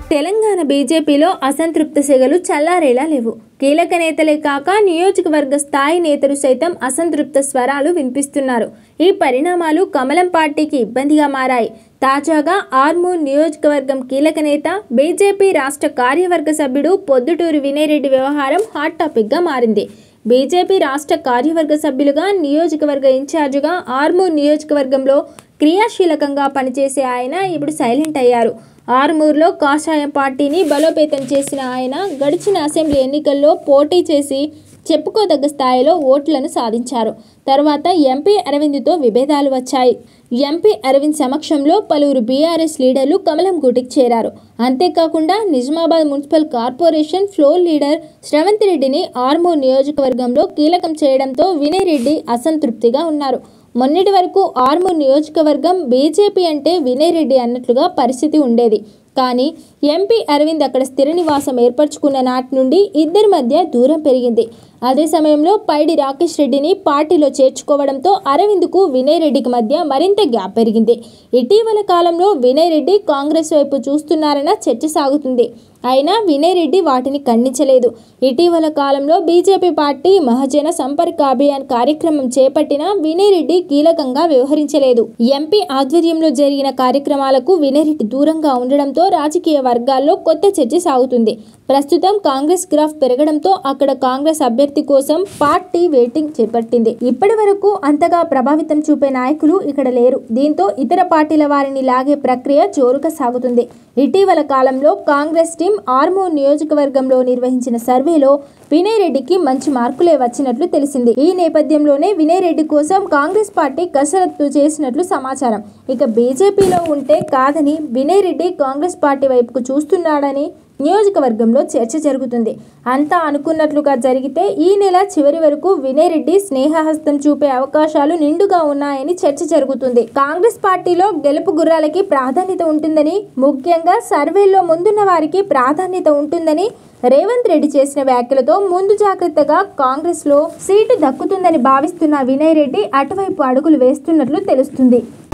తెలంగాణ బీజేపీలో అసంతృప్త సెగలు చల్లారేలా లేవు కీలక నేతలే కాక నియోజకవర్గ స్థాయి నేతలు సైతం అసంతృప్త స్వరాలు వినిపిస్తున్నారు ఈ పరిణామాలు కమలం పార్టీకి ఇబ్బందిగా మారాయి తాజాగా ఆర్మూర్ నియోజకవర్గం కీలక నేత బీజేపీ రాష్ట్ర కార్యవర్గ సభ్యుడు పొద్దుటూరు వినయరెడ్డి వ్యవహారం హాట్ టాపిక్గా మారింది బీజేపీ రాష్ట్ర కార్యవర్గ సభ్యులుగా నియోజకవర్గ ఇన్ఛార్జిగా ఆర్మూర్ నియోజకవర్గంలో క్రియాశీలకంగా పనిచేసే ఆయన ఇప్పుడు సైలెంట్ అయ్యారు ఆర్మూర్లో కాషాయం పార్టీని బలోపేతం చేసిన ఆయన గడిచిన అసెంబ్లీ ఎన్నికల్లో పోటీ చేసి చెప్పుకోదగ్గ స్థాయిలో ఓట్లను సాధించారు తర్వాత ఎంపీ అరవింద్తో విభేదాలు వచ్చాయి ఎంపీ అరవింద్ సమక్షంలో పలువురు బీఆర్ఎస్ లీడర్లు కమలం గూటికి చేరారు అంతేకాకుండా Nizamabad municipal corporation floor leader Shravanth రెడ్డిని ఆర్మూర్ నియోజకవర్గంలో కీలకం చేయడంతో వినయ్ రెడ్డి అసంతృప్తిగా ఉన్నారు మొన్నటి వరకు ఆర్మూర్ నియోజకవర్గం బీజేపీ అంటే వినయ్ రెడ్డి అన్నట్లుగా పరిస్థితి ఉండేది కానీ ఎంపీ అరవింద్ అక్కడ స్థిర నివాసం ఏర్పరచుకున్న నాటి నుండి ఇద్దరి మధ్య దూరం పెరిగింది అదే సమయంలో పైడి రాకేష్ రెడ్డిని పార్టీలో చేర్చుకోవడంతో అరవింద్కు వినయ్ రెడ్డికి మధ్య మరింత గ్యాప్ పెరిగింది ఇటీవల కాలంలో వినయ్ రెడ్డి కాంగ్రెస్ వైపు చూస్తున్నారన్న చర్చ సాగుతుంది అయినా వినయ్ రెడ్డి వాటిని ఖండించలేదు ఇటీవల కాలంలో బీజేపీ పార్టీ మహజన సంపర్క అభియాన్ కార్యక్రమం చేపట్టిన వినయ్ రెడ్డి కీలకంగా వ్యవహరించలేదు ఎంపీ ఆధ్వర్యంలో జరిగిన కార్యక్రమాలకు వినయ్ రెడ్డి దూరంగా ఉండడంతో రాజకీయ వర్గాల్లో కొత్త చర్చ సాగుతుంది ప్రస్తుతం కాంగ్రెస్ గ్రాఫ్ పెరగడంతో అక్కడ కాంగ్రెస్ అభ్యర్థి కోసం పార్టీ వెయిటింగ్ చేపట్టింది ఇప్పటి వరకు అంతగా ప్రభావితం చూపే నాయకులు ఇక్కడ లేరు దీంతో ఇతర పార్టీల వారిని లాగే ప్రక్రియ జోరుగా సాగుతుంది ఇటీవల కాలంలో కాంగ్రెస్ టీం ఆర్మూర్ నియోజకవర్గంలో నిర్వహించిన సర్వేలో వినయ్ రెడ్డికి మంచి మార్కులే వచ్చినట్లు తెలిసింది ఈ నేపథ్యంలోనే వినయ్ రెడ్డి కోసం కాంగ్రెస్ పార్టీ కసరత్తు చేసినట్లు సమాచారం ఇక బీజేపీలో ఉంటే కాదని వినయ్ రెడ్డి కాంగ్రెస్ పార్టీ వైపుకు చూస్తున్నాడని నియోజకవర్గంలో చర్చ జరుగుతుంది అంతా అనుకున్నట్లుగా జరిగితే ఈ నెల చివరి వరకు వినయ్ రెడ్డి స్నేహహస్తం చూపే అవకాశాలు నిండుగా ఉన్నాయని చర్చ జరుగుతుంది కాంగ్రెస్ పార్టీలో గెలుపు గుర్రాలకి ప్రాధాన్యత ఉంటుందని ముఖ్యంగా సర్వేల్లో ముందున్న వారికి ప్రాధాన్యత ఉంటుందని రేవంత్ రెడ్డి చేసిన వ్యాఖ్యలతో ముందు జాగ్రత్తగా కాంగ్రెస్లో సీటు దక్కుతుందని భావిస్తున్న వినయ్ రెడ్డి అటువైపు అడుగులు వేస్తున్నట్లు తెలుస్తుంది